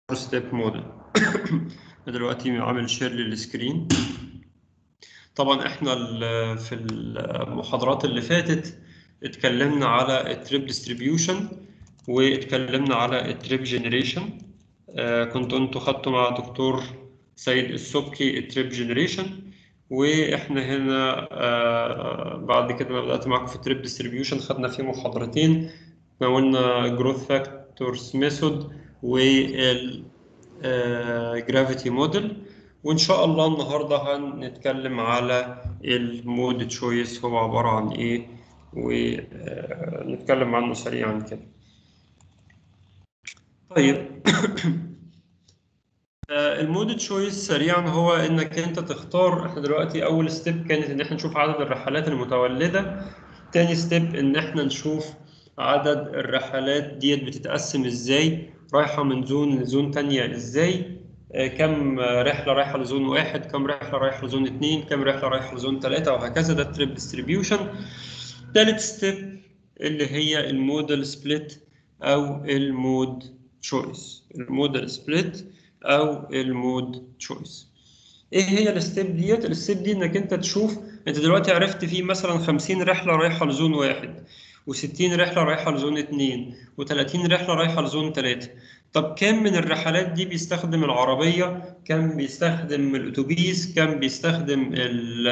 ستيب موديل دلوقتي عامل شير للسكرين طبعا احنا ال- في المحاضرات اللي فاتت اتكلمنا على التريب ديستريبيوشن واتكلمنا على التريب جنريشن كنتوا انتوا خدتوا مع دكتور سيد السبكي التريب جنريشن واحنا هنا آه، بعد كده أنا بدأت معاكم في التريب ديستريبيوشن خدنا فيه محاضرتين قلنا جروث فاكتورز ميثود وال جرافيتي موديل وان شاء الله النهارده هنتكلم على المود تشويس هو عباره عن ايه ونتكلم عنه سريعا كده طيب المود تشويس سريعا هو انك انت تختار احنا دلوقتي اول ستيب كانت ان احنا نشوف عدد الرحلات المتولده تاني ستيب ان احنا نشوف عدد الرحلات ديت بتتقسم ازاي رايحه من زون لزون تانية ازاي آه، كم رحله رايحه لزون واحد كم رحله رايحه لزون اتنين كم رحله رايحه لزون تلاته وهكذا ده التريب ديستريبيوشن تالت ستيب اللي هي الموديل سبليت او المود تشويس الموديل سبليت او المود تشويس ايه هي الستيب ديت الستيب دي انك انت تشوف انت دلوقتي عرفت في مثلا 50 رحله رايحه لزون واحد و60 رحله رايحه لزون اتنين و30 رحله رايحه لزون تلاته طب كم من الرحلات دي بيستخدم العربيه كم بيستخدم الاتوبيس كم بيستخدم ال-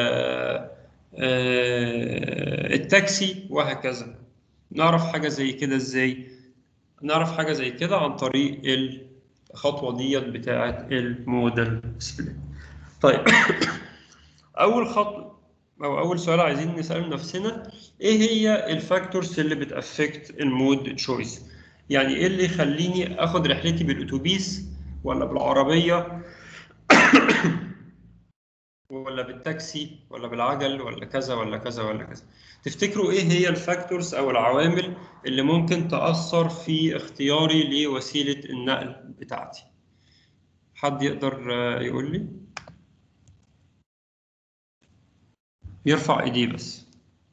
آه، التاكسي وهكذا نعرف حاجه زي كده ازاي نعرف حاجه زي كده عن طريق الخطوه ديت بتاعه الموديل سبليت طيب اول خطوه او اول سؤال عايزين نساله نفسنا ايه هي الفاكتورز اللي بتافكت المود تشويس يعني ايه اللي يخليني اخد رحلتي بالاتوبيس ولا بالعربيه ولا بالتاكسي ولا بالعجل ولا كذا ولا كذا ولا كذا تفتكروا ايه هي الفاكتورز او العوامل اللي ممكن تاثر في اختياري لوسيله النقل بتاعتي حد يقدر آه، يقول لي يرفع ايديه بس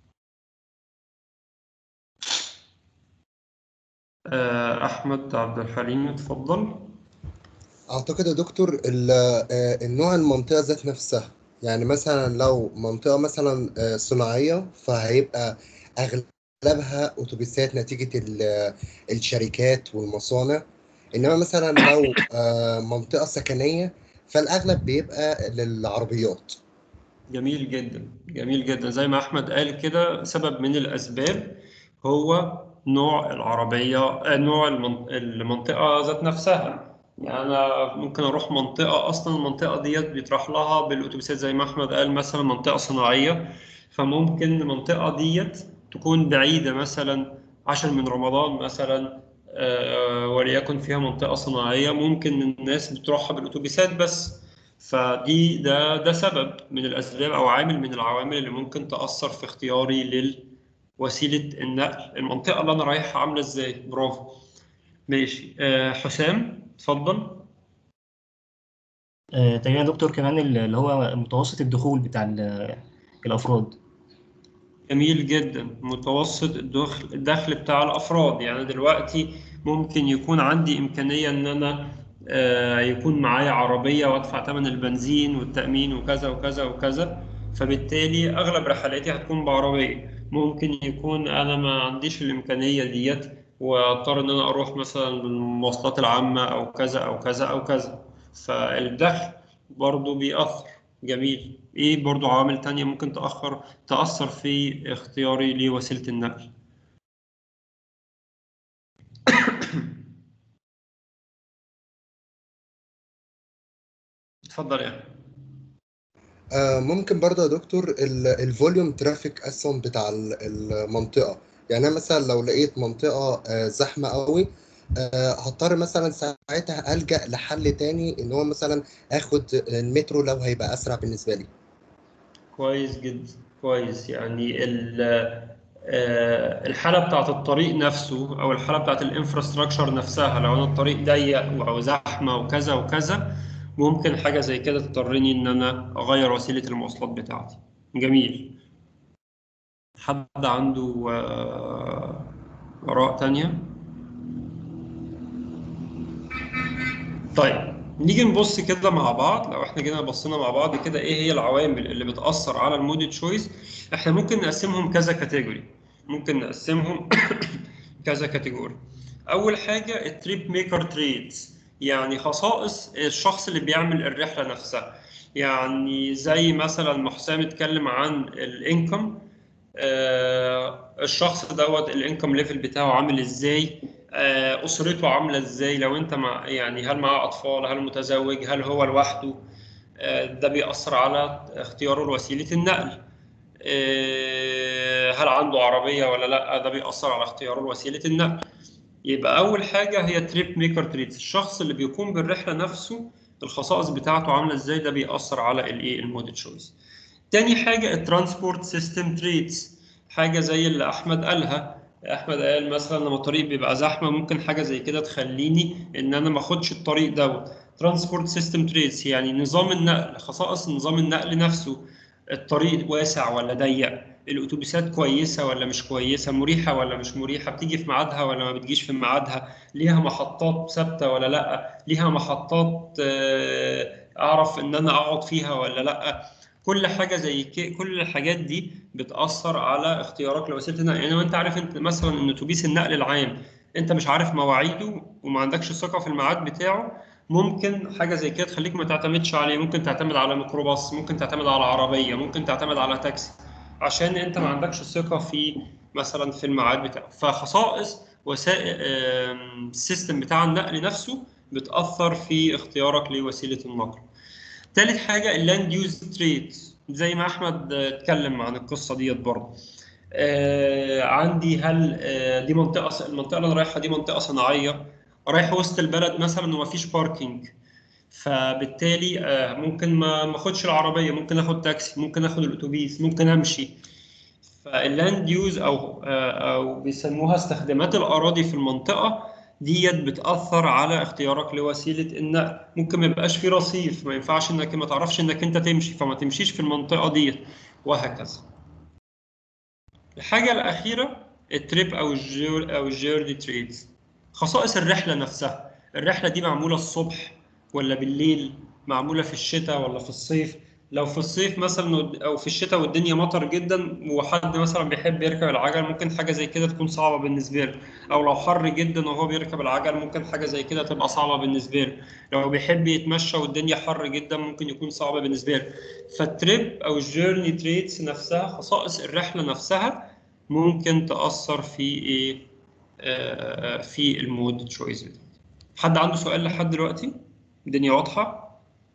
آه، احمد عبد الحليم اتفضل أعتقد يا دكتور ال- آه، النوع المنطقة ذات نفسها يعني مثلا لو منطقة مثلا آه، صناعية فهيبقى أغلبها أتوبيسات نتيجة ال- الشركات والمصانع إنما مثلا لو آه، منطقة سكنية فالأغلب بيبقى للعربيات جميل جدا جميل جدا زي ما احمد قال كده سبب من الاسباب هو نوع العربيه آه، نوع المن- المنطقه ذات نفسها يعني انا ممكن اروح منطقه اصلا المنطقه ديت بيطرح لها بالاتوبيسات زي ما احمد قال مثلا منطقه صناعيه فممكن المنطقه ديت تكون بعيده مثلا عشر من رمضان مثلا آه، وليكن فيها منطقه صناعيه ممكن الناس بتروحها بالاتوبيسات بس فدي ده ده سبب من الاسباب او عامل من العوامل اللي ممكن تاثر في اختياري لوسيله النقل المنطقه اللي انا رايحها عامله ازاي برافو ماشي آه حسام اتفضل آه، تقريبا يا دكتور كمان ال- اللي هو متوسط الدخول بتاع ال- الافراد جميل جدا متوسط الدخل الدخل بتاع الافراد يعني دلوقتي ممكن يكون عندي امكانيه ان انا آه، يكون معايا عربيه وادفع ثمن البنزين والتامين وكذا وكذا وكذا فبالتالي اغلب رحلاتي هتكون بعربيه ممكن يكون انا ما عنديش الامكانيه ديت واضطر ان انا اروح مثلا بالمواصلات العامه او كذا او كذا او كذا فالدخل برضو بيأثر جميل ايه برضو عوامل تانية ممكن تأخر تأثر في اختياري لوسيلة النقل اتفضل يا أحمد. آه، ممكن برضه يا دكتور ال- الفوليوم ترافيك اصلا بتاع ال- المنطقه يعني انا مثلا لو لقيت منطقه آه، زحمه قوي آه، هضطر مثلا ساعتها الجا لحل تاني ان هو مثلا اخد المترو لو هيبقى اسرع بالنسبه لي كويس جدا كويس يعني ال- آه، الحالة بتاعت الطريق نفسه أو الحالة بتاعت الانفراستراكشر نفسها لو أنا الطريق ضيق أو زحمة وكذا وكذا ممكن حاجة زي كده تضطرني إن أنا أغير وسيلة المواصلات بتاعتي جميل حد عنده آه، آراء تانية؟ طيب نيجي نبص كده مع بعض لو احنا جينا بصينا مع بعض كده ايه هي العوامل اللي بتأثر على المود تشويس احنا ممكن نقسمهم كذا كاتيجوري ممكن نقسمهم كذا كاتيجوري اول حاجه التريب ميكر تريدز يعني خصائص الشخص اللي بيعمل الرحله نفسها يعني زي مثلا ما حسام اتكلم عن الانكم آه الشخص دوت الانكم ليفل بتاعه عامل ازاي آه اسرته عامله ازاي لو انت مع يعني هل معاه اطفال هل متزوج هل هو لوحده آه ده بيأثر على اختياره لوسيله النقل آه هل عنده عربيه ولا لا ده بيأثر على اختياره لوسيله النقل يبقى اول حاجه هي تريب ميكر تريتس الشخص اللي بيقوم بالرحله نفسه الخصائص بتاعته عامله ازاي ده بيأثر على الايه المود تشويس تاني حاجه الترانسبورت سيستم تريتس حاجه زي اللي احمد قالها احمد قال مثلا لما الطريق بيبقى زحمه ممكن حاجه زي كده تخليني ان انا ما اخدش الطريق دوت ترانسبورت سيستم تريتس يعني نظام النقل خصائص نظام النقل نفسه الطريق واسع ولا ضيق الاتوبيسات كويسه ولا مش كويسه مريحه ولا مش مريحه بتيجي في ميعادها ولا ما بتجيش في ميعادها ليها محطات ثابته ولا لا ليها محطات اعرف ان انا اقعد فيها ولا لا كل حاجه زي كده كل الحاجات دي بتاثر على اختيارك لوسيله النقل يعني وانت عارف انت مثلا ان اتوبيس النقل العام انت مش عارف مواعيده وما عندكش ثقه في الميعاد بتاعه ممكن حاجه زي كده تخليك ما تعتمدش عليه ممكن تعتمد على ميكروباص ممكن تعتمد على عربيه ممكن تعتمد على تاكسي عشان انت ما عندكش ثقه في مثلا في الميعاد بتاعه فخصائص وسائل السيستم بتاع النقل نفسه بتاثر في اختيارك لوسيله النقل ثالث حاجه اللاند يوز تريت زي ما احمد اتكلم عن القصه ديت برضه آه عندي هل آه دي منطقه المنطقه اللي انا رايحها دي منطقه صناعيه رايح وسط البلد مثلا ومفيش باركينج فبالتالي آه ممكن ما ما اخدش العربيه ممكن اخد تاكسي ممكن اخد الاتوبيس ممكن امشي فاللاند يوز او او بيسموها استخدامات الاراضي في المنطقه ديت بتاثر على اختيارك لوسيله النقل ممكن ما يبقاش في رصيف ما ينفعش انك ما تعرفش انك انت تمشي فما تمشيش في المنطقه ديت وهكذا الحاجه الاخيره التريب او الجير او الجيرني تريدز خصائص الرحله نفسها الرحله دي معموله الصبح ولا بالليل معموله في الشتاء ولا في الصيف لو في الصيف مثلا او في الشتاء والدنيا مطر جدا وحد مثلا بيحب يركب العجل ممكن حاجه زي كده تكون صعبه بالنسبه له او لو حر جدا وهو بيركب العجل ممكن حاجه زي كده تبقى صعبه بالنسبه له لو بيحب يتمشى والدنيا حر جدا ممكن يكون صعبه بالنسبه له فالتريب او الجيرني تريتس نفسها خصائص الرحله نفسها ممكن تاثر في ايه آه في المود تشويس بتاعتي حد عنده سؤال لحد دلوقتي الدنيا واضحه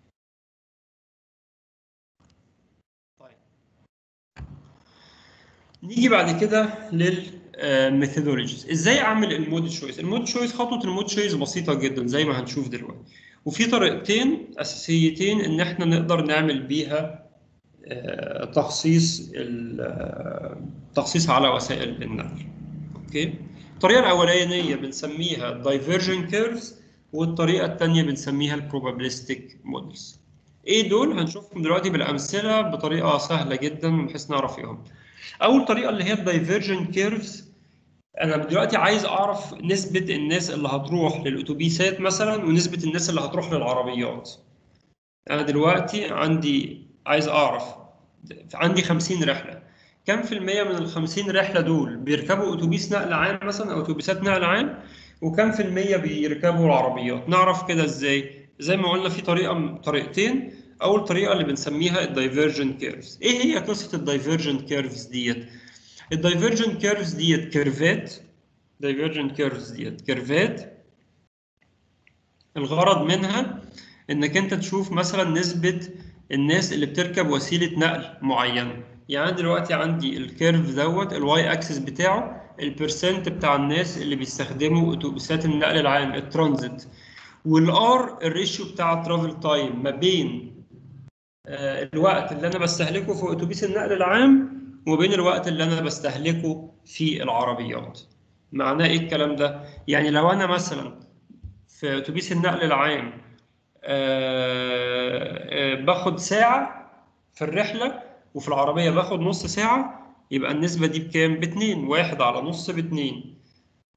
نيجي بعد كده للميثودولوجيز ازاي اعمل المود تشويس المود تشويس خطوه المود تشويس بسيطه جدا زي ما هنشوف دلوقتي وفي طريقتين اساسيتين ان احنا نقدر نعمل بيها تخصيص التخصيص على وسائل النقل اوكي الطريقه الاولانيه بنسميها دايفرجن كيرفز والطريقه الثانيه بنسميها البروبابيلستيك مودلز ايه دول هنشوفهم دلوقتي بالامثله بطريقه سهله جدا بحيث نعرف ايهم اول طريقه اللي هي الدايفرجن كيرفز انا دلوقتي عايز اعرف نسبه الناس اللي هتروح للاتوبيسات مثلا ونسبه الناس اللي هتروح للعربيات انا دلوقتي عندي عايز اعرف عندي 50 رحله كم في المية من ال 50 رحله دول بيركبوا اتوبيس نقل عام مثلا او اتوبيسات نقل عام وكم في المية بيركبوا العربيات نعرف كده ازاي زي ما قلنا في طريقه طريقتين اول طريقه اللي بنسميها الدايفرجن كيرفز ايه هي قصه الدايفرجن كيرفز ديت الدايفرجن كيرفز ديت كيرفات دايفرجن كيرفز ديت كيرفات الغرض منها انك انت تشوف مثلا نسبه الناس اللي بتركب وسيله نقل معينه يعني دلوقتي عندي الكيرف دوت الواي اكسس بتاعه البرسنت بتاع الناس اللي بيستخدموا اتوبيسات النقل العام الترانزيت والار الريشيو بتاع الترافل تايم ما بين الوقت اللي انا بستهلكه في اتوبيس النقل العام وبين الوقت اللي انا بستهلكه في العربيات معناه ايه الكلام ده يعني لو انا مثلا في اتوبيس النقل العام باخد ساعه في الرحله وفي العربيه باخد نص ساعه يبقى النسبه دي بكام باتنين واحد على نص باتنين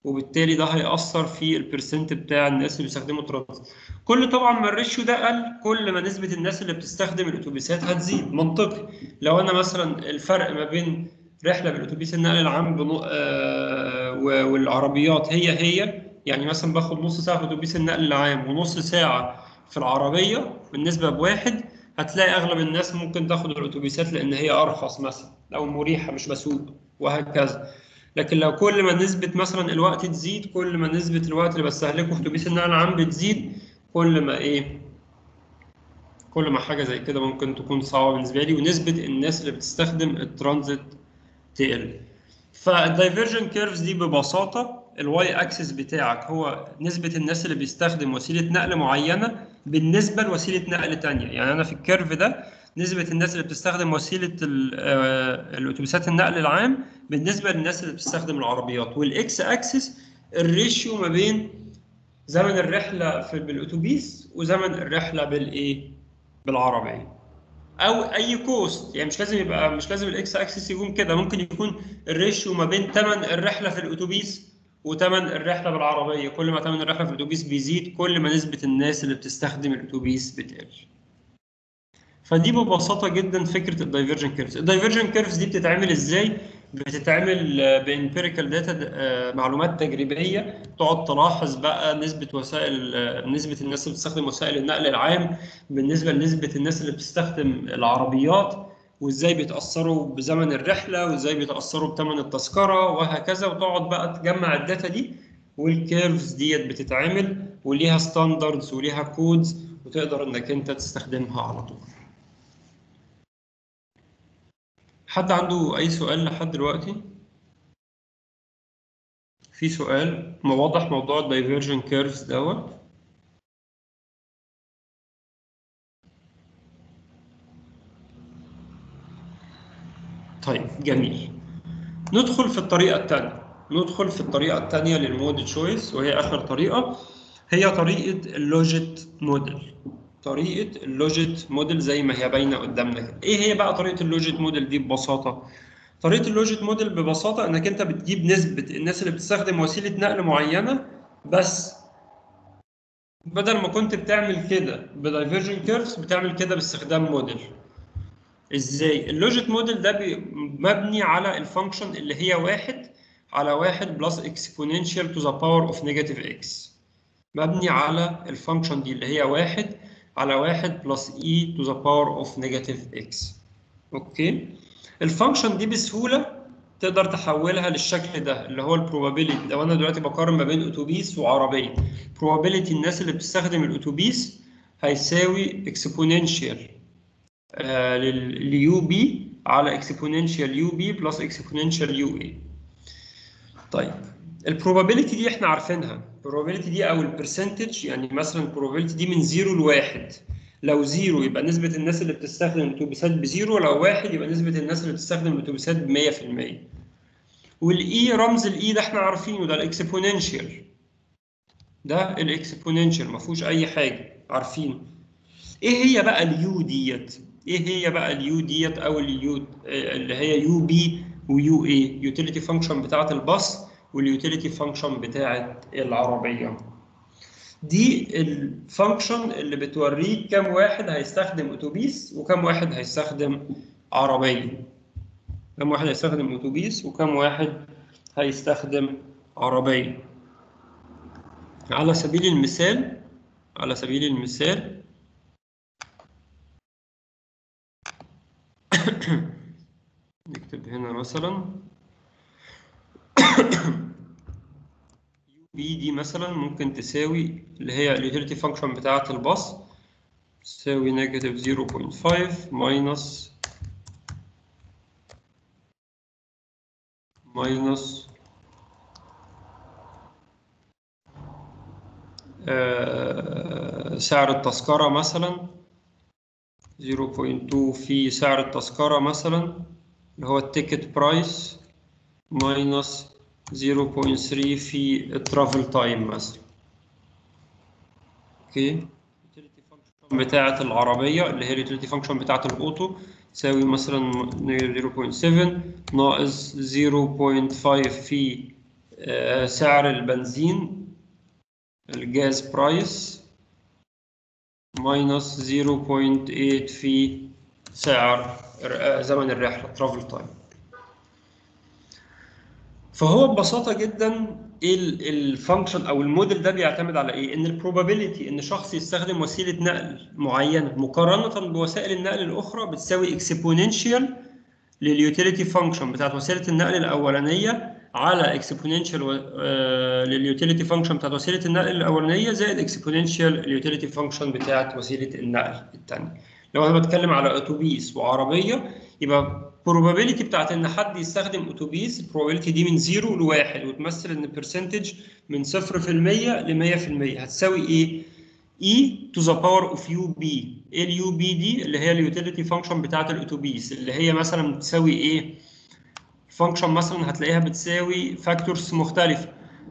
وبالتالي ده هيأثر في البرسنت بتاع الناس اللي بيستخدموا ترانزيت كل طبعا ما الريشيو ده قل كل ما نسبة الناس اللي بتستخدم الأتوبيسات هتزيد منطقي لو أنا مثلا الفرق ما بين رحلة بالأتوبيس النقل العام بنو... آه و- والعربيات هي هي يعني مثلا باخد نص ساعة في أتوبيس النقل العام ونص ساعة في العربية بالنسبة بواحد هتلاقي أغلب الناس ممكن تاخد الأتوبيسات لأن هي أرخص مثلا أو مريحة مش بسوق وهكذا لكن لو كل ما نسبة مثلا الوقت تزيد كل ما نسبة الوقت اللي بستهلكه في أتوبيس النقل العام بتزيد كل ما إيه كل ما حاجة زي كده ممكن تكون صعبة بالنسبة لي ونسبة الناس اللي بتستخدم الترانزيت تقل فالدايفرجن كيرفز دي ببساطة الواي اكسس بتاعك هو نسبة الناس اللي بيستخدم وسيلة نقل معينة بالنسبة لوسيلة نقل تانية يعني أنا في الكيرف ده نسبة الناس اللي بتستخدم وسيلة ال- آه، الأتوبيسات النقل العام بالنسبة للناس اللي بتستخدم العربيات والإكس أكسس الريشيو ما بين زمن الرحلة في بالأتوبيس وزمن الرحلة بالإيه؟ بالعربية او اي كوست يعني مش لازم يبقى مش لازم الاكس اكسس يكون كده ممكن يكون الريشيو ما بين ثمن الرحله في الاتوبيس وثمن الرحله بالعربيه كل ما ثمن الرحله في الاتوبيس بيزيد كل ما نسبه الناس اللي بتستخدم الاتوبيس بتقل فدي ببساطه جدا فكره الدايفرجن كيرفز الدايفرجن كيرفز دي بتتعمل ازاي بتتعمل بامبيريكال داتا معلومات تجريبيه تقعد تلاحظ بقى نسبه وسائل آه، نسبه الناس اللي بتستخدم وسائل النقل العام بالنسبه لنسبه الناس اللي بتستخدم العربيات وازاي بيتاثروا بزمن الرحله وازاي بيتاثروا بثمن التذكره وهكذا وتقعد بقى تجمع الداتا دي والكيرفز ديت بتتعمل وليها ستاندردز وليها كودز وتقدر انك انت تستخدمها على طول حد عنده اي سؤال لحد دلوقتي في سؤال موضح موضوع الدايفرجن كيرفز دوت طيب جميل ندخل في الطريقة الثانية ندخل في الطريقة الثانية للمود تشويس وهي آخر طريقة هي طريقة اللوجيت موديل طريقة اللوجيت موديل زي ما هي باينة قدامنا كده إيه هي بقى طريقة اللوجيت موديل دي ببساطة طريقة اللوجيت موديل ببساطة إنك أنت بتجيب نسبة الناس اللي بتستخدم وسيلة نقل معينة بس بدل ما كنت بتعمل كده بدايفرجن كيرفز بتعمل كده باستخدام موديل ازاي اللوجيت موديل ده بي- مبني على الفانكشن اللي هي واحد على واحد بلس اكسبوننشال تو ذا باور اوف نيجاتيف اكس مبني على الفانكشن دي اللي هي واحد على واحد بلس اي تو ذا باور اوف نيجاتيف اكس اوكي الفانكشن دي بسهوله تقدر تحولها للشكل ده اللي هو البروبابيلتي لو انا دلوقتي بقارن ما بين اتوبيس وعربيه probability الناس اللي بتستخدم الاتوبيس هيساوي exponential لليو بي على اكسبوننشال يو بي بلس اكسبوننشال يو اي طيب البروبابيلتي دي احنا عارفينها البروبابيلتي دي او البرسنتج يعني مثلا البروبابيلتي دي من زيرو لواحد لو زيرو يبقى نسبة الناس اللي بتستخدم الاتوبيسات بزيرو لو واحد يبقى نسبة الناس اللي بتستخدم الاتوبيسات ب 100% والاي رمز الاي ده احنا عارفينه ده الاكسبوننشال ده الاكسبوننشال ما فيهوش اي حاجة عارفينه ايه هي بقى اليو ديت ايه هي بقى اليو ديت او اليو اللي هي يو بي ويو اي يوتيليتي فانكشن بتاعه الباص واليوتيليتي فانكشن بتاعه العربيه دي الفانكشن اللي بتوريك كم واحد هيستخدم اتوبيس وكم واحد هيستخدم عربيه كم واحد هيستخدم اتوبيس وكم واحد هيستخدم عربيه على سبيل المثال على سبيل المثال نكتب هنا مثلا يو بي دي مثلا ممكن تساوي اللي هي اليوتيليتي فانكشن بتاعة الباص تساوي نيجاتيف 0.5 ماينس ماينس سعر التذكرة مثلا 0.2 في سعر التذكرة مثلا اللي هو التيكت برايس ماينس 0.3 في الترافل تايم مثلا اوكي اليوتيليتي فانكشن بتاعة العربية اللي هي اليوتيليتي فانكشن بتاعة الأوتو تساوي مثلا 0.7 ناقص 0.5 في آه، سعر البنزين الجاز برايس ماينس 0.8 في سعر آه، زمن الرحلة ترافل تايم فهو ببساطة جدا ايه الفانكشن او الموديل ده بيعتمد على ايه؟ ان البروبابيلتي ان شخص يستخدم وسيله نقل معينه مقارنه بوسائل النقل الاخرى بتساوي اكسبوننشال لليوتيليتي فانكشن بتاعت وسيله النقل الاولانيه على اكسبوننشال لليوتيليتي فانكشن بتاعت وسيله النقل الاولانيه زائد اكسبوننشال اليوتيليتي فانكشن بتاعت وسيله النقل الثانيه. لو انا بتكلم على اتوبيس وعربيه يبقى probability بتاعت ان حد يستخدم اتوبيس البروبابيلتي دي من 0 ل 1 وتمثل ان percentage من 0% ل 100% هتساوي ايه؟ e to the power of ub ايه اليو بي دي اللي هي اليوتيليتي فانكشن بتاعت الاتوبيس اللي هي مثلا بتساوي ايه؟ فانكشن مثلا هتلاقيها بتساوي فاكتورز مختلفه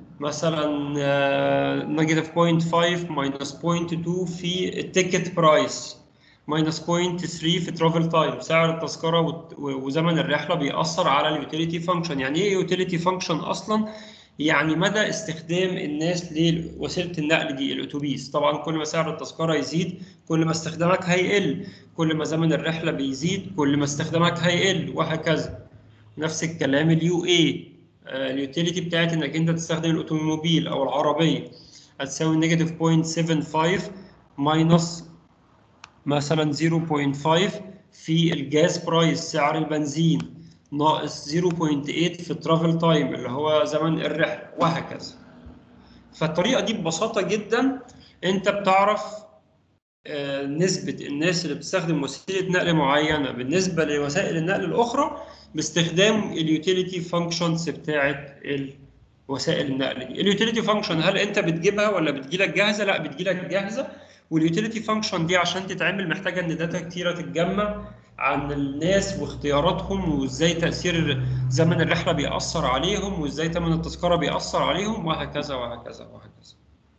مثلا نيجاتيف 0.5 ماينس 0.2 في التيكت برايس ماينس 0.3 في ترافل تايم سعر التذكره وت- وزمن الرحله بيأثر على اليوتيليتي فانكشن يعني ايه يوتيليتي فانكشن اصلا يعني مدى استخدام الناس لوسيله النقل دي الاتوبيس طبعا كل ما سعر التذكره يزيد كل ما استخدامك هيقل كل ما زمن الرحله بيزيد كل ما استخدامك هيقل وهكذا نفس الكلام اليو اي اليوتيليتي بتاعت انك انت تستخدم الاوتوموبيل او العربيه هتساوي نيجاتيف 0.75 ماينس مثلا 0.5 في الجاز برايس سعر البنزين ناقص 0.8 في الترافل تايم اللي هو زمن الرحله وهكذا فالطريقه دي ببساطه جدا انت بتعرف آه، نسبة الناس اللي بتستخدم وسيلة نقل معينة بالنسبة لوسائل النقل الأخرى باستخدام اليوتيليتي فانكشنز بتاعت وسائل النقل دي. اليوتيليتي فانكشن هل أنت بتجيبها ولا بتجيلك جاهزة؟ لا بتجيلك جاهزة واليوتيليتي فانكشن دي عشان تتعمل محتاجة إن داتا كتيرة تتجمع عن الناس واختياراتهم وازاي تأثير زمن الرحلة بيأثر عليهم وازاي ثمن التذكرة بيأثر عليهم وهكذا وهكذا وهكذا.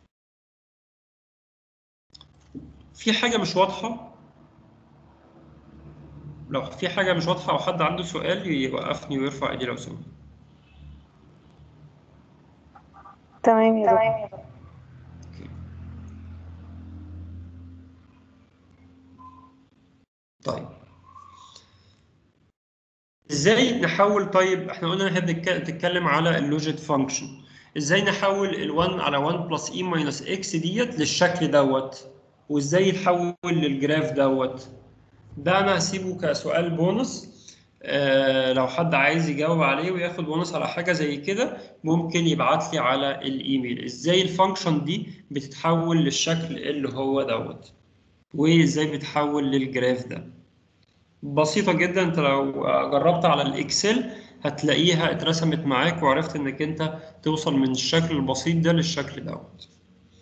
في حاجة مش واضحة لو في حاجة مش واضحة أو حد عنده سؤال يوقفني ويرفع إيدي لو سمح تمام يا دكتور طيب ازاي نحول طيب احنا قلنا احنا بنتك- بنتكلم على اللوجيت فانكشن ازاي نحول ال1 على 1 بلس اي ماينس اكس ديت للشكل دوت وازاي يتحول للجراف دوت ده انا هسيبه كسؤال بونص آه لو حد عايز يجاوب عليه وياخد بونص على حاجه زي كده ممكن يبعت لي على الايميل ازاي الفانكشن دي بتتحول للشكل اللي هو دوت وازاي بتحول للجراف ده بسيطة جدا انت لو جربت على الاكسل هتلاقيها اترسمت معاك وعرفت انك انت توصل من الشكل البسيط ده للشكل دوت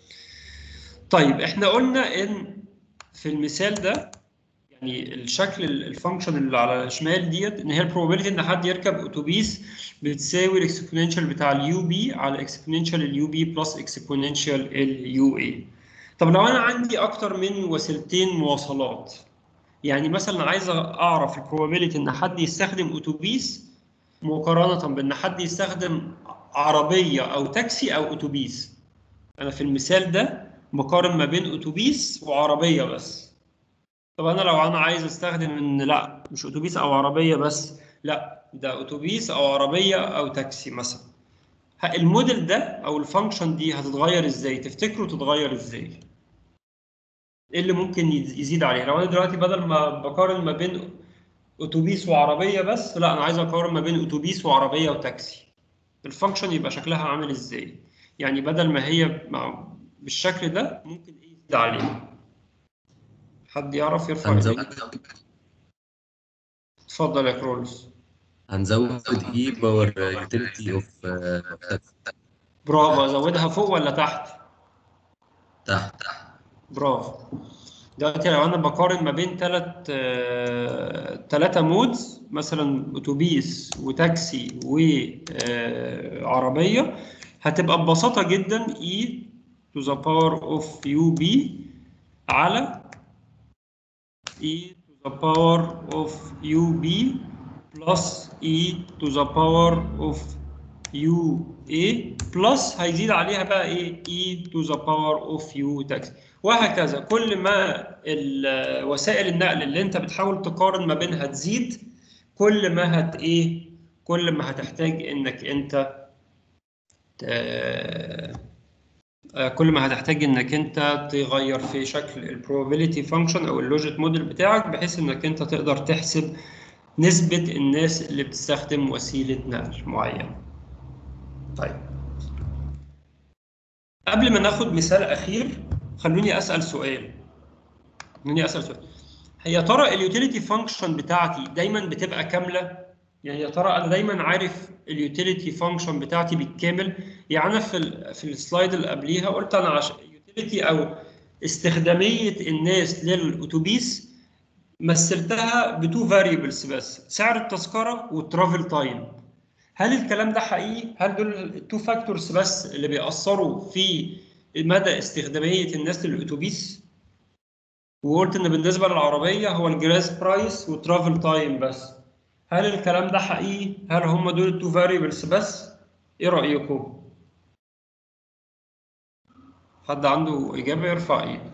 طيب احنا قلنا ان في المثال ده يعني الشكل الفانكشن اللي على الشمال ديت ان هي البروبابيلتي ان حد يركب اتوبيس بتساوي الاكسبوننشال بتاع اليو بي على اكسبوننشال اليو بي بلس اكسبوننشال اليو اي طب لو انا عندي اكتر من وسيلتين مواصلات يعني مثلا عايز اعرف البروبابيلتي ان حد يستخدم اتوبيس مقارنه بان حد يستخدم عربيه او تاكسي او اتوبيس انا في المثال ده بقارن ما بين اتوبيس وعربيه بس طب انا لو انا عايز استخدم ان لا مش اتوبيس او عربيه بس لا ده اتوبيس او عربيه او تاكسي مثلا ه- الموديل ده او الفانكشن دي هتتغير ازاي تفتكروا تتغير ازاي ايه اللي ممكن يز- يزيد عليها لو انا دلوقتي بدل ما بقارن ما بين اتوبيس وعربيه بس لا انا عايز اقارن ما بين اتوبيس وعربيه وتاكسي الفانكشن يبقى شكلها عامل ازاي يعني بدل ما هي مع بالشكل ده ممكن ايه يزيد عليها حد يعرف يرفع هنزود ايديه اتفضل يا كرولز هنزود اي باور يوتيليتي اوف برافو ازودها فوق ولا تحت تحت برافو دلوقتي لو انا بقارن ما بين ثلاث ثلاثة مودز مثلا اتوبيس وتاكسي وعربية هتبقى ببساطة جدا e to the power of ub على e to the power of ub plus e to the power of يو اي بلس هيزيد عليها بقى ايه اي تو ذا باور اوف يو تاكسي وهكذا كل ما ال- وسائل النقل اللي انت بتحاول تقارن ما بينها تزيد كل ما هت ايه كل ما هتحتاج انك انت ت- آه، كل ما هتحتاج انك انت تغير في شكل البروبابيلتي فانكشن او اللوجيك موديل بتاعك بحيث انك انت تقدر تحسب نسبة الناس اللي بتستخدم وسيلة نقل معينة. طيب. قبل ما ناخد مثال أخير خلوني أسأل سؤال. خلوني أسأل سؤال. هي ترى اليوتيليتي فانكشن بتاعتي دايما بتبقى كاملة؟ يعني يا ترى أنا دايما عارف اليوتيليتي فانكشن بتاعتي بالكامل؟ يعني أنا في ال في السلايد اللي قبليها قلت أنا عشان اليوتيليتي أو استخدامية الناس للأتوبيس مثلتها بتو فاريبلز بس سعر التذكره والترافل تايم هل الكلام ده حقيقي هل دول التو فاكتورز بس اللي بيأثروا في مدى استخداميه الناس للاتوبيس وقلت ان بالنسبه للعربيه هو الجراس برايس والترافل تايم بس هل الكلام ده حقيقي هل هم دول التو فاريبلز بس ايه رايكم حد عنده اجابه يرفع ايده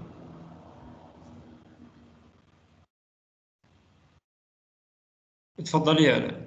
اتفضلي يا آلاء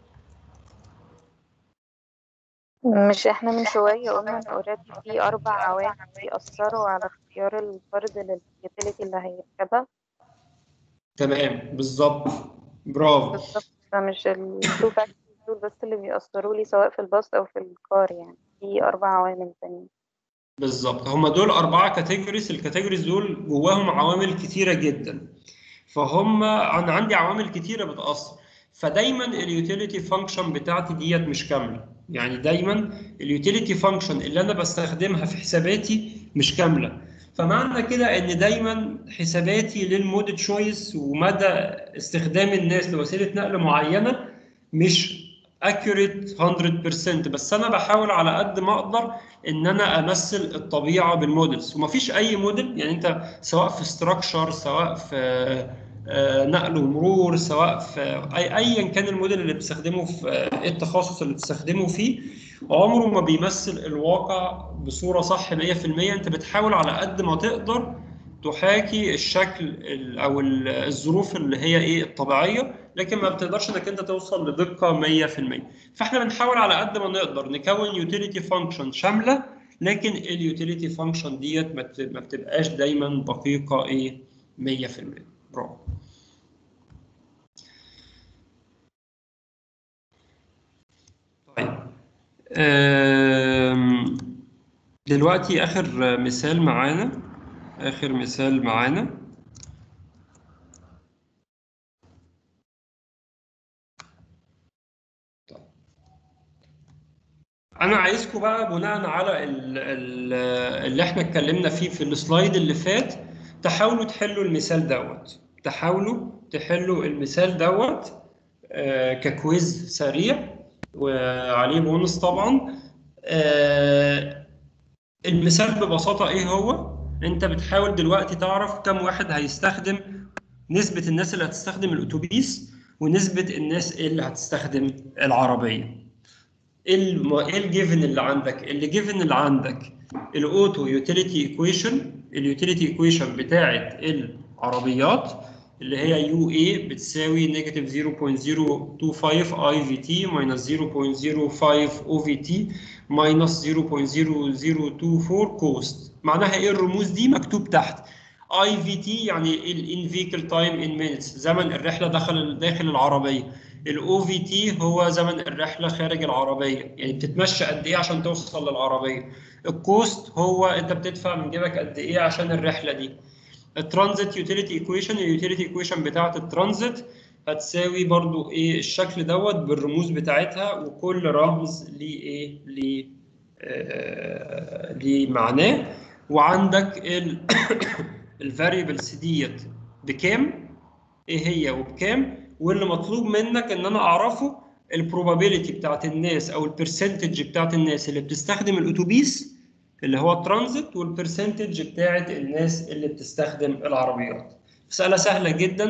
مش احنا من شوية قلنا ان اوريدي في اربع عوامل بيأثروا على اختيار الفرد لليوتيليتي اللي هيركبها تمام بالظبط برافو بالظبط فمش التو فاكتورز دول بس اللي بيأثروا لي سواء في الباص او في الكار يعني في اربع عوامل تانية بالظبط هم دول أربعة كاتيجوريز الكاتيجوريز دول جواهم عوامل كتيرة جدا فهم أنا عندي عوامل كتيرة بتأثر فدايما اليوتيليتي فانكشن بتاعتي ديت مش كاملة يعني دايما اليوتيليتي فانكشن اللي أنا بستخدمها في حساباتي مش كاملة فمعنى كده ان دايما حساباتي للمود تشويس ومدى استخدام الناس لوسيله نقل معينه مش accurate 100% بس انا بحاول على قد ما اقدر ان انا امثل الطبيعه بالمودلز ومفيش اي موديل يعني انت سواء في ستراكشر سواء في آه، نقل ومرور سواء في اي ايا كان الموديل اللي بتستخدمه في آه، ايه التخصص اللي بتستخدمه فيه عمره ما بيمثل الواقع بصوره صح 100% انت بتحاول على قد ما تقدر تحاكي الشكل ال- او ال- الظروف اللي هي ايه الطبيعيه لكن ما بتقدرش انك انت توصل لدقه 100% فاحنا بنحاول على قد ما نقدر نكون يوتيليتي فانكشن شامله لكن اليوتيليتي فانكشن ديت ما بت- ما بتبقاش دايما دقيقه ايه 100% برافو طيب أم، دلوقتي اخر مثال معانا اخر مثال معانا انا عايزكم بقى بناء على ال- ال- اللي احنا اتكلمنا فيه في السلايد اللي فات تحاولوا تحلوا المثال دوت تحاولوا تحلوا المثال دوت آه، ككويز سريع وعليه بونص طبعا آه، المثال ببساطة ايه هو انت بتحاول دلوقتي تعرف كم واحد هيستخدم نسبة الناس اللي هتستخدم الاتوبيس ونسبة الناس اللي هتستخدم العربية ايه الم- ايه الجيفن اللي عندك اللي جيفن اللي عندك الاوتو يوتيليتي ايكويشن اليوتيليتي ايكويشن بتاعه العربيات اللي هي يو اي بتساوي نيجاتيف 0.025 اي في تي ماينس 0.05 او في تي ماينس 0.0024 كوست معناها ايه الرموز دي مكتوب تحت اي في تي يعني الان فيكل تايم ان مينتس زمن الرحله داخل داخل العربيه الاو في تي هو زمن الرحله خارج العربيه يعني بتتمشى قد ايه عشان توصل للعربيه الكوست هو انت بتدفع من جيبك قد ايه عشان الرحله دي الترانزيت يوتيليتي ايكويشن اليوتيليتي ايكويشن بتاعه الترانزيت هتساوي برضو ايه الشكل دوت بالرموز بتاعتها وكل رمز ليه ايه ليه آه ليه معناه وعندك الفاريبلز ديت بكام ايه هي وبكام واللي مطلوب منك ان انا اعرفه البروبابيلتي بتاعت الناس او البرسنتج بتاعت الناس اللي بتستخدم الاتوبيس اللي هو الترانزيت والبرسنتج بتاعت الناس اللي بتستخدم العربيات مسألة سهلة جدا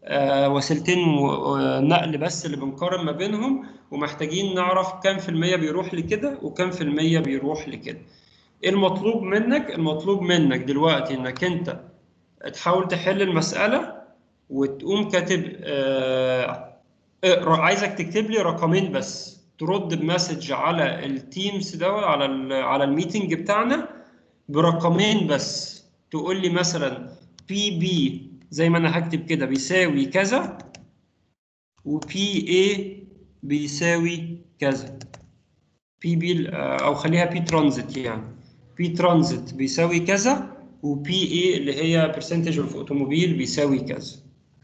آه، وسيلتين و- ونقل بس اللي بنقارن ما بينهم ومحتاجين نعرف كام في المية بيروح لكده وكام في المية بيروح لكده ايه المطلوب منك المطلوب منك دلوقتي انك انت تحاول تحل المسألة وتقوم كاتب آه، اقرا عايزك تكتب لي رقمين بس ترد بمسج على التيمز ده على ال على الميتنج بتاعنا برقمين بس تقول لي مثلا بي بي زي ما انا هكتب كده بيساوي كذا وبي اي بيساوي كذا بي بي او خليها بي ترانزيت يعني بي ترانزيت بيساوي كذا وبي اي اللي هي برسنتج اوف اوتوموبيل بيساوي كذا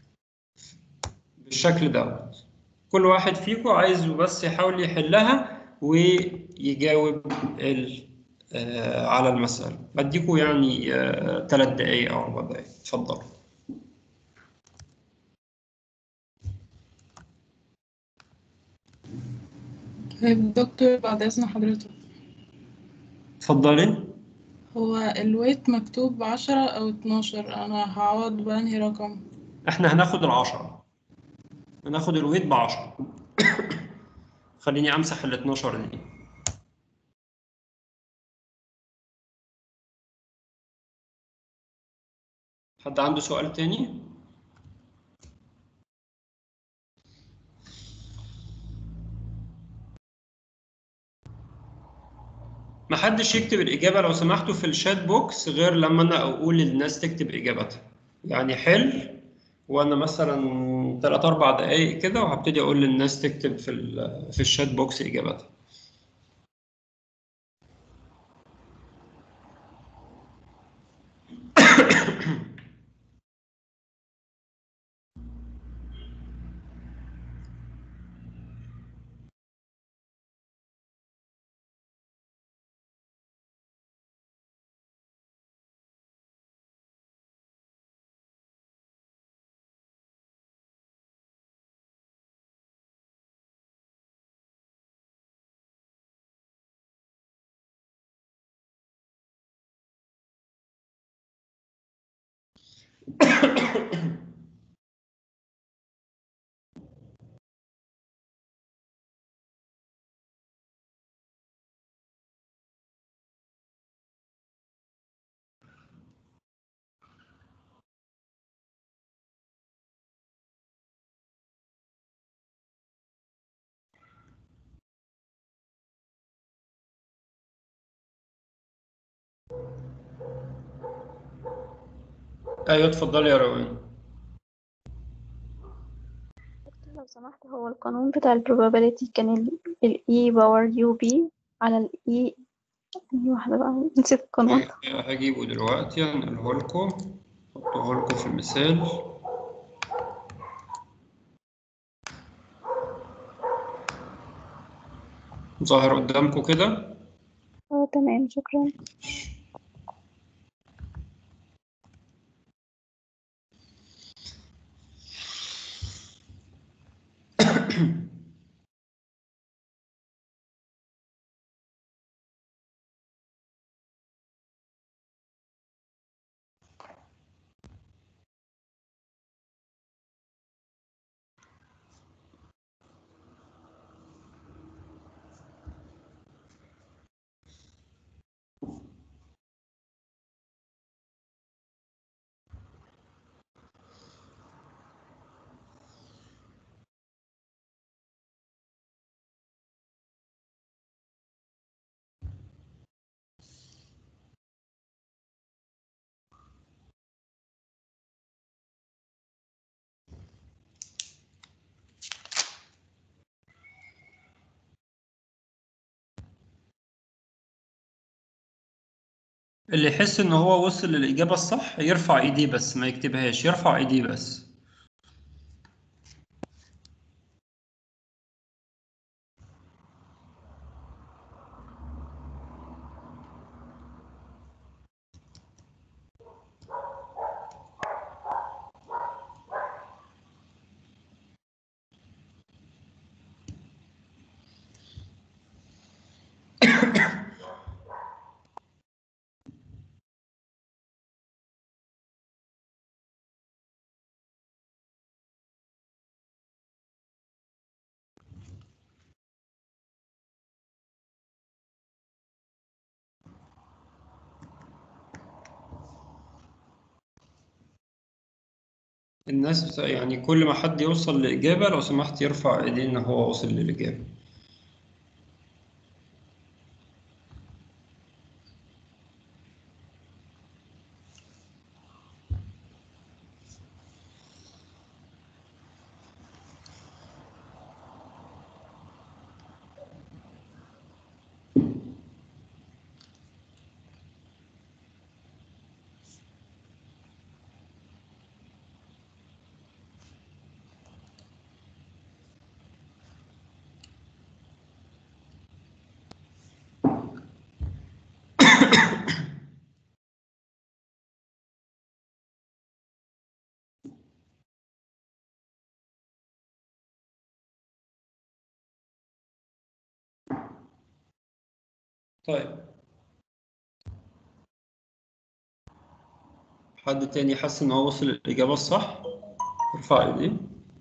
بالشكل دوت كل واحد فيكم عايز بس يحاول يحلها ويجاوب ال آه، على المسألة بديكوا يعني ثلاث دقايق أو أربع دقايق اتفضل طيب دكتور بعد إذن حضرتك اتفضلي هو الويت مكتوب عشرة أو اتناشر أنا هعوض بأنهي رقم احنا هناخد العشرة هناخد الويت بعشرة خليني امسح ال 12 دي حد عنده سؤال تاني؟ محدش يكتب الإجابة لو سمحتوا في الشات بوكس غير لما أنا أقول للناس تكتب إجابتها يعني حل وأنا مثلا تلات أربع دقايق كده وهبتدي أقول للناس تكتب في ال- في الشات بوكس إجابتها أيوة اتفضلي يا روان لو سمحت هو القانون بتاع ال probability كان ال ال E باور يو بي على ال E ثانية واحدة بقى نسيت القانون هجيبه دلوقتي هنقله لكم احطه لكم في المثال ظاهر قدامكم كده اه تمام شكرا اللي يحس ان هو وصل للإجابة الصح يرفع ايديه بس ما يكتبهاش يرفع ايديه بس الناس يعني كل ما حد يوصل لإجابة لو سمحت يرفع إيديه إن هو وصل للإجابة طيب حد تاني حس إن هو وصل للإجابة الصح ارفع إيديه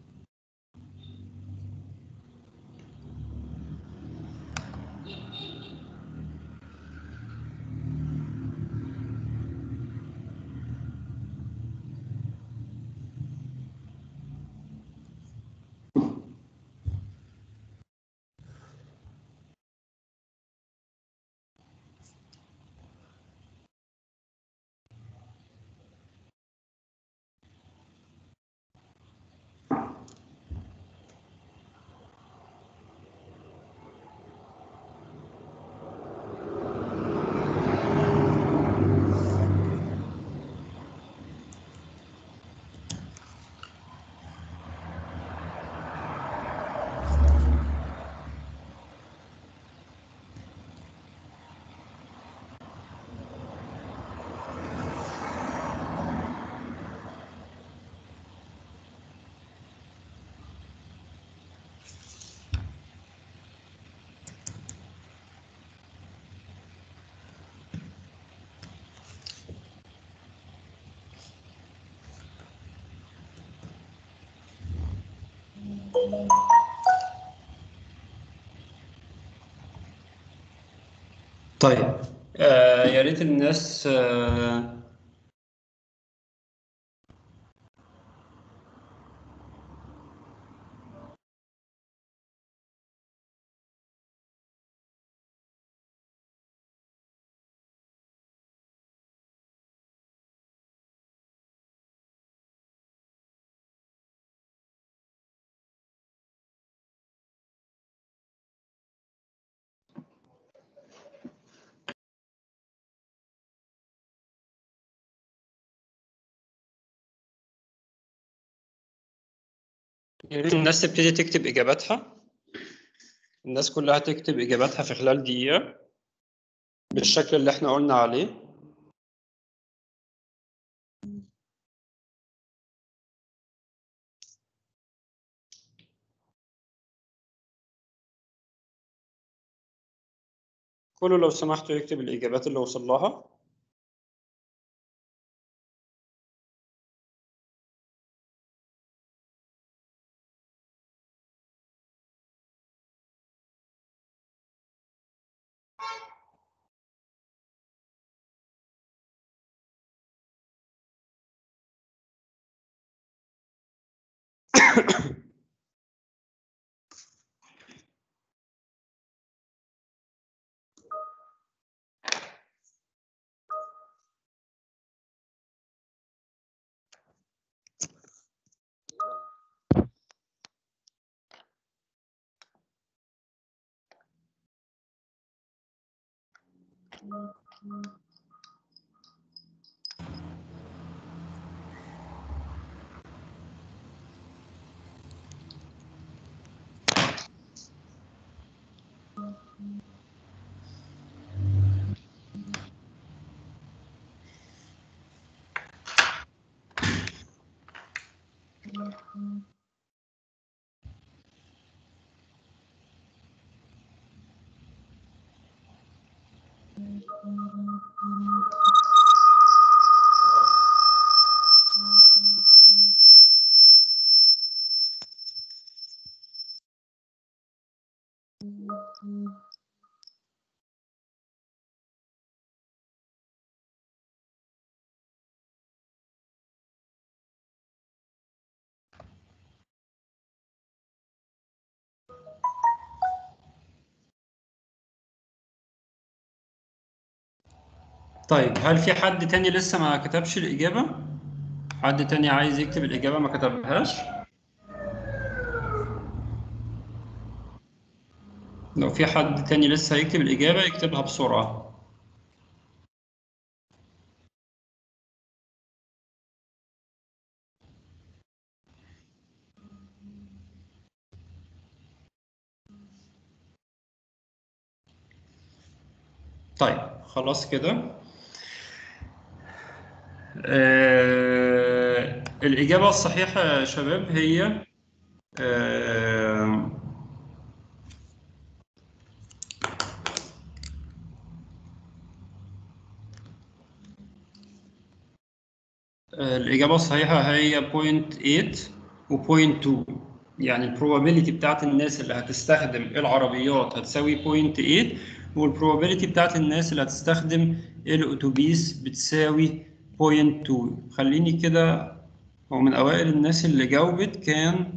طيب آه يا ريت الناس آه يا ريت الناس تبتدي تكتب إجاباتها الناس كلها تكتب إجاباتها في خلال دقيقة بالشكل اللي احنا قلنا عليه كله لو سمحتوا يكتب الإجابات اللي وصل لها طيب هل في حد تاني لسه ما كتبش الإجابة؟ حد تاني عايز يكتب الإجابة ما كتبهاش؟ لو في حد تاني لسه هيكتب الإجابة يكتبها بسرعة طيب خلاص كده آه الإجابة الصحيحة يا شباب هي آه الإجابة الصحيحة هي 0.8 و 0.2 يعني البروبابيلتي بتاعت الناس اللي هتستخدم العربيات هتساوي 0.8 والبروبابيلتي بتاعت الناس اللي هتستخدم الأتوبيس بتساوي 0.2 خليني كده هو من أوائل الناس اللي جاوبت كان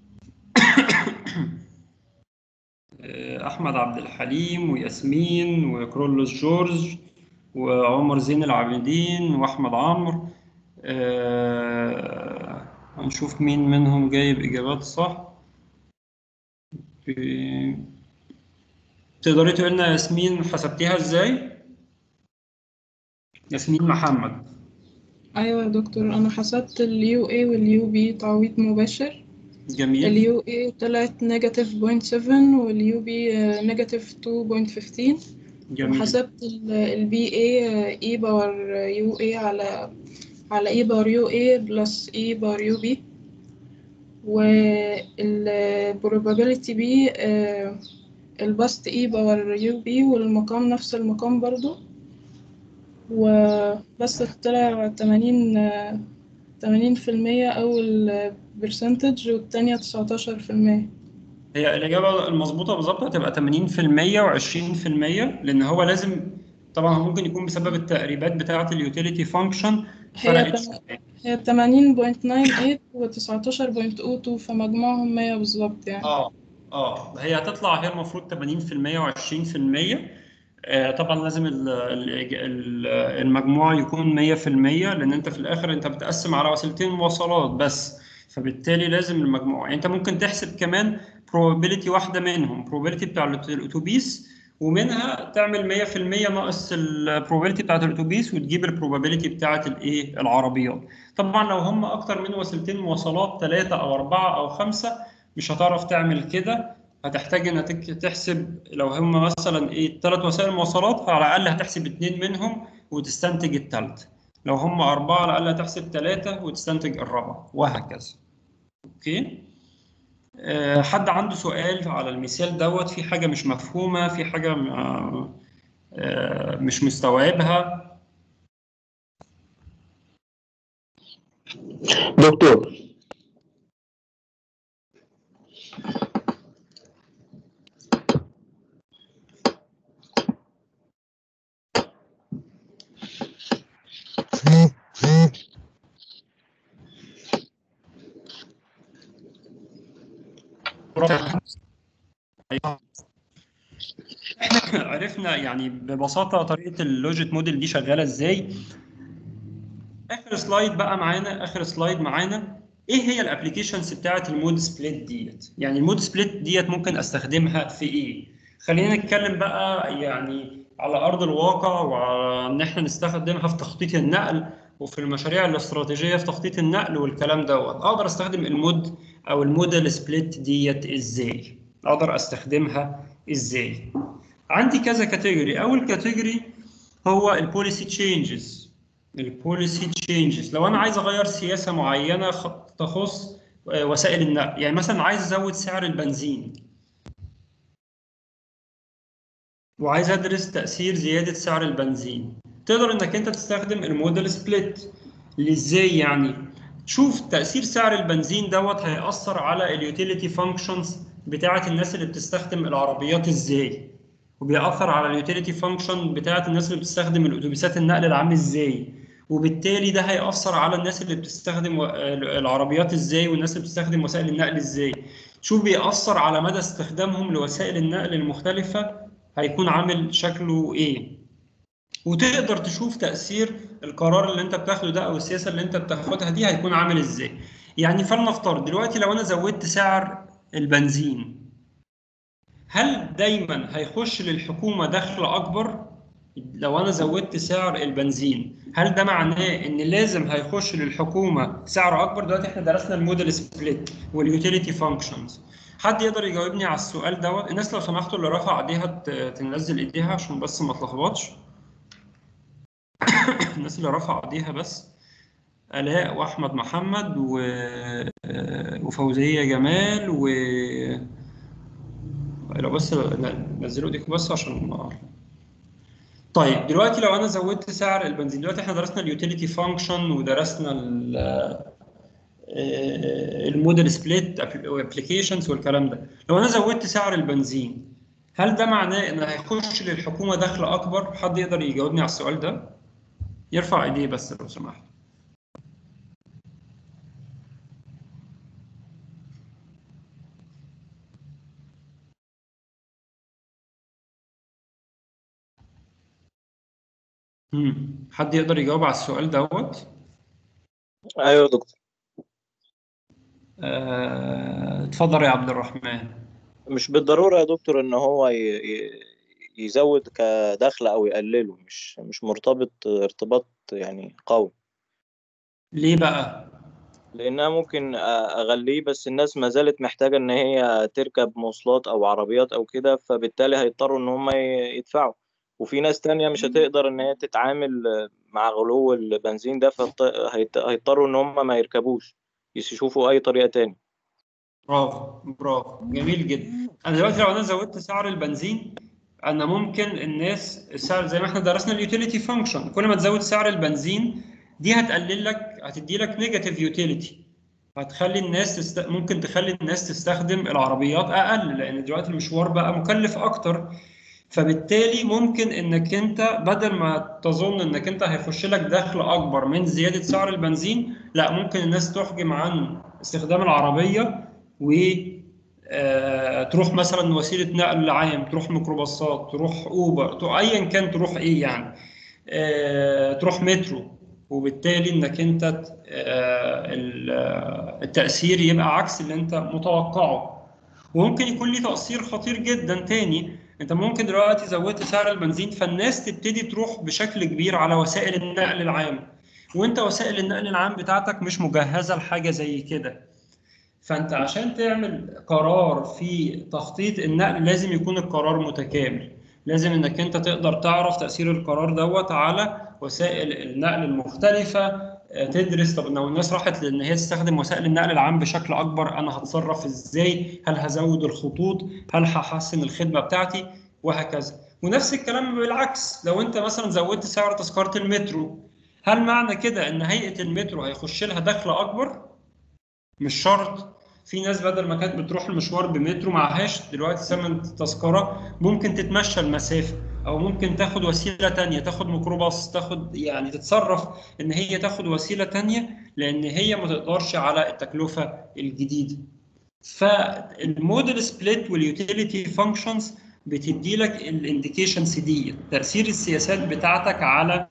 أحمد عبد الحليم وياسمين وكرولوس جورج وعمر زين العابدين وأحمد عمرو آه، هنشوف مين منهم جايب إجابات صح في- تقدري تقولي لنا ياسمين حسبتيها إزاي؟ ياسمين محمد ايوه يا دكتور انا حسبت اليو اي واليو بي تعويض مباشر جميل اليو اي طلعت نيجاتيف بوينت سفن واليو بي نيجاتيف تو بوينت فيفتين جميل وحسبت البي اي اي باور يو اي على على اي باور يو اي بلس اي باور يو بي والبروبابيلتي بي الباست اي باور يو بي والمقام نفس المقام برضو وبس طلع تمانين تمانين في المية أول برسنتج والتانية تسعتاشر في المية هي الإجابة المظبوطة بالظبط هتبقى 80% و20% لأن هو لازم طبعا هو ممكن يكون بسبب التقريبات بتاعة اليوتيليتي فانكشن هي فرقت تم- هي تمانين بوينت ناين ايت وتسعتاشر بوينت او تو فمجموعهم مية بالظبط يعني اه اه هي هتطلع هي المفروض 80% و20% آه طبعا لازم ال- ال- ال- المجموع يكون 100% لان انت في الاخر انت بتقسم على وسيلتين مواصلات بس فبالتالي لازم المجموع يعني انت ممكن تحسب كمان probability واحده منهم probability بتاع الأت- الاتوبيس ومنها تعمل 100% ناقص ال probability بتاعت الاتوبيس وتجيب ال probability بتاعت الايه العربيات طبعا لو هم اكتر من وسيلتين مواصلات ثلاثه او اربعه او خمسه مش هتعرف تعمل كده هتحتاج انك تك- تحسب لو هم مثلا ايه ثلاث وسائل مواصلات على الاقل هتحسب اثنين منهم وتستنتج الثالث لو هم اربعه على الاقل هتحسب ثلاثه وتستنتج الرابعه وهكذا اوكي أه حد عنده سؤال على المثال دوت في حاجه مش مفهومه في حاجه م- أه مش مستوعبها دكتور احنا عرفنا يعني ببساطه طريقه اللوجيك موديل دي شغاله ازاي اخر سلايد بقى معانا اخر سلايد معانا ايه هي الابلكيشنز بتاعه المود سبليت ديت يعني المود سبليت ديت ممكن استخدمها في ايه خلينا نتكلم بقى يعني على ارض الواقع وعلى ان احنا نستخدمها في تخطيط النقل وفي المشاريع الاستراتيجيه في تخطيط النقل والكلام دوت اقدر استخدم المود او الموديل سبليت ديت ازاي اقدر استخدمها ازاي عندي كذا كاتيجوري اول كاتيجوري هو البوليسي تشينجز البوليسي تشينجز لو انا عايز اغير سياسه معينه خ- تخص آه، وسائل النقل يعني مثلا عايز ازود سعر البنزين وعايز ادرس تاثير زياده سعر البنزين تقدر انك انت تستخدم الموديل سبليت اللي ازاي يعني شوف تاثير سعر البنزين دوت هيأثر على اليوتيليتي فانكشنز بتاعه الناس اللي بتستخدم العربيات ازاي وبيأثر على اليوتيليتي فانكشن بتاعه الناس اللي بتستخدم الاتوبيسات النقل العام ازاي وبالتالي ده هيأثر على الناس اللي بتستخدم و- العربيات ازاي والناس اللي بتستخدم وسائل النقل ازاي شوف بيأثر على مدى استخدامهم لوسائل النقل المختلفة هيكون عامل شكله ايه وتقدر تشوف تاثير القرار اللي انت بتاخده ده او السياسه اللي انت بتاخدها دي هيكون عامل ازاي يعني فلنفترض دلوقتي لو انا زودت سعر البنزين هل دايما هيخش للحكومه دخل اكبر لو انا زودت سعر البنزين هل ده معناه ان لازم هيخش للحكومه سعر اكبر دلوقتي احنا درسنا الموديل سبليت واليوتيليتي فانكشنز حد يقدر يجاوبني على السؤال دوت الناس لو سمحتوا اللي رفع ايديها ت- تنزل ايديها عشان بس ما اتلخبطش الناس اللي رفع ايديها بس آلاء واحمد محمد و... وفوزية جمال و لو بس نزلوا ايديكم بس عشان ما طيب دلوقتي لو انا زودت سعر البنزين دلوقتي احنا درسنا اليوتيليتي فانكشن ودرسنا ال الموديل سبليت ابلكيشنز والكلام ده لو انا زودت سعر البنزين هل ده معناه ان هيخش للحكومه دخل اكبر حد يقدر يجاوبني على السؤال ده يرفع ايديه بس لو سمحت مم. حد يقدر يجاوب على السؤال دوت ايوه يا دكتور آه، اتفضل يا عبد الرحمن مش بالضرورة يا دكتور ان هو ي- ي- يزود كدخل او يقلله مش مش مرتبط ارتباط يعني قوي ليه بقى لانها ممكن أ- اغليه بس الناس ما زالت محتاجة ان هي تركب مواصلات او عربيات او كده فبالتالي هيضطروا ان هم ي- يدفعوا وفي ناس تانية مش هتقدر ان هي تتعامل مع غلو البنزين ده فهيضطروا ان هم ما يركبوش يشوفوا اي طريقة تاني برافو برافو جميل جدا انا دلوقتي لو انا زودت سعر البنزين انا ممكن الناس السعر زي ما احنا درسنا اليوتيليتي فانكشن كل ما تزود سعر البنزين دي هتقلل لك هتدي لك نيجاتيف يوتيليتي هتخلي الناس تست... ممكن تخلي الناس تستخدم العربيات اقل لان دلوقتي المشوار بقى مكلف اكتر فبالتالي ممكن انك انت بدل ما تظن انك انت هيخش لك دخل اكبر من زياده سعر البنزين لا ممكن الناس تحجم عن استخدام العربيه و آه، تروح مثلا وسيله نقل عام تروح ميكروباصات تروح اوبر تروح ايا كان تروح ايه يعني آه، تروح مترو وبالتالي انك انت آه، ال- آه، التاثير يبقى عكس اللي انت متوقعه وممكن يكون ليه تاثير خطير جدا تاني انت ممكن دلوقتي زودت سعر البنزين فالناس تبتدي تروح بشكل كبير على وسائل النقل العام وانت وسائل النقل العام بتاعتك مش مجهزه لحاجه زي كده فانت عشان تعمل قرار في تخطيط النقل لازم يكون القرار متكامل لازم انك انت تقدر تعرف تاثير القرار دوت على وسائل النقل المختلفه آه، تدرس طب لو الناس راحت لان هي تستخدم وسائل النقل العام بشكل اكبر انا هتصرف ازاي هل هزود الخطوط هل هحسن الخدمه بتاعتي وهكذا ونفس الكلام بالعكس لو انت مثلا زودت سعر تذكره المترو هل معنى كده ان هيئه المترو هيخش لها دخل اكبر مش شرط في ناس بدل ما كانت بتروح المشوار بمترو معهاش دلوقتي ثمن التذكرة ممكن تتمشى المسافة أو ممكن تاخد وسيلة تانية تاخد ميكروباص تاخد يعني تتصرف إن هي تاخد وسيلة تانية لأن هي ما تقدرش على التكلفة الجديدة. فالموديل سبليت واليوتيليتي فانكشنز بتدي لك الانديكيشنز دي تأثير السياسات بتاعتك على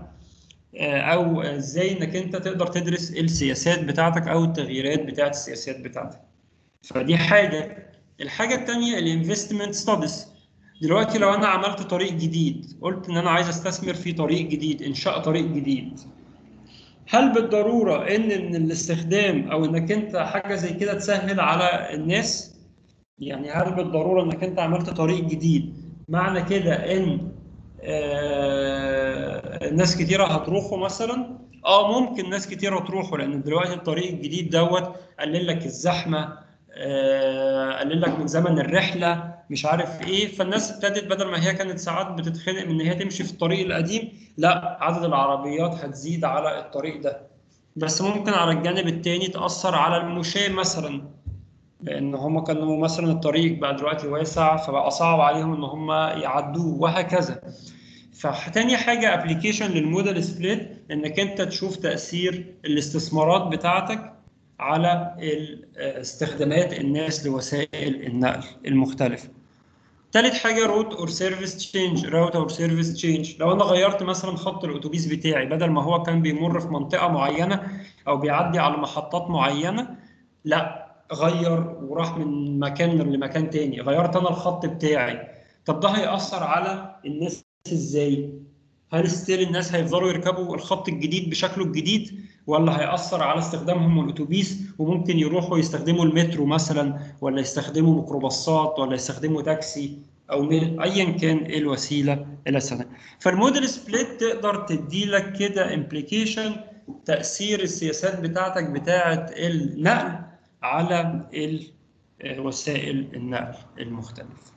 او ازاي انك انت تقدر تدرس السياسات بتاعتك او التغييرات بتاعت السياسات بتاعتك فدي حاجه الحاجه الثانيه الانفستمنت ستاديز دلوقتي لو انا عملت طريق جديد قلت ان انا عايز استثمر في طريق جديد انشاء طريق جديد هل بالضروره ان ان الاستخدام او انك انت حاجه زي كده تسهل على الناس يعني هل بالضروره انك انت عملت طريق جديد معنى كده ان آه، ناس كتيرة هتروحوا مثلا اه ممكن ناس كتيرة تروحوا لان دلوقتي الطريق الجديد دوت قلل لك الزحمة آه، قلل لك من زمن الرحلة مش عارف ايه فالناس ابتدت بدل ما هي كانت ساعات بتتخنق من ان هي تمشي في الطريق القديم لا عدد العربيات هتزيد على الطريق ده بس ممكن على الجانب التاني تأثر على المشاة مثلا لان هم كانوا مثلا الطريق بقى دلوقتي واسع فبقى صعب عليهم ان هم يعدوه وهكذا فتاني حاجه ابلكيشن للموديل سبليت انك انت تشوف تاثير الاستثمارات بتاعتك على ال- استخدامات الناس لوسائل النقل المختلفه تالت حاجه روت اور سيرفيس تشينج راوت اور سيرفيس تشينج لو انا غيرت مثلا خط الاتوبيس بتاعي بدل ما هو كان بيمر في منطقه معينه او بيعدي على محطات معينه لا غير وراح من مكان لمكان تاني غيرت انا الخط بتاعي طب ده هيأثر على الناس ازاي هل ستيل الناس هيفضلوا يركبوا الخط الجديد بشكله الجديد ولا هيأثر على استخدامهم الأتوبيس وممكن يروحوا يستخدموا المترو مثلا ولا يستخدموا ميكروباصات ولا يستخدموا تاكسي أو ميل- أيا كان إيه الوسيلة اللي استخدمها فالموديل سبليت تقدر تدي لك كده امبليكيشن تأثير السياسات بتاعتك بتاعة النقل على ال- آه، وسائل النقل المختلفة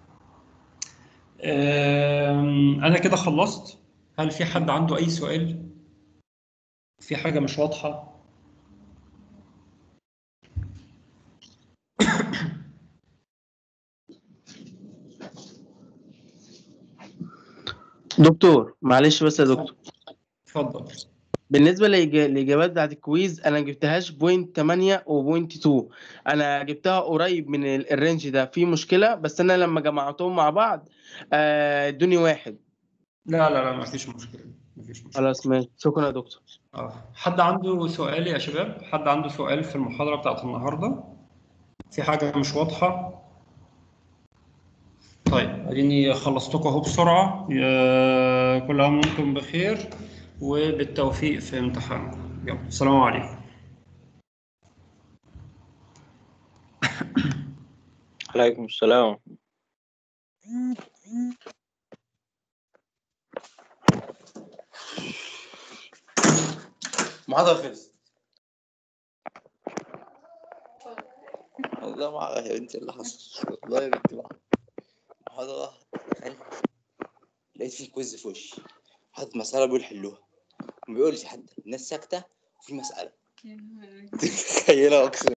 آم، أنا كده خلصت هل في حد عنده أي سؤال؟ في حاجة مش واضحة؟ دكتور معلش بس يا دكتور اتفضل بالنسبة لإج- للإجابات بتاعت الكويز أنا جبتهاش بوينت 8 وبوينت 2 أنا جبتها قريب من ال- الرينج ده في مشكلة بس أنا لما جمعتهم مع بعض آه، ادوني واحد لا لا لا مفيش مشكلة مفيش مشكلة خلاص ماشي شكرا يا دكتور اه حد عنده سؤال يا شباب؟ حد عنده سؤال في المحاضرة بتاعت النهاردة؟ في حاجة مش واضحة؟ طيب اديني خلصتكم اهو بسرعة يا- كل عام وانتم بخير وبالتوفيق في امتحانكم يلا السلام عليكم عليكم السلام المحاضرة خلصت والله ما اعرف يا بنتي اللي حصل والله يا بنتي ما أعرف. المحاضرة دخلت لقيت في كويز في وشي حاطط مسألة بيقول حلوها ما بيقولش حد الناس ساكتة وفي مسألة تخيلها أقسم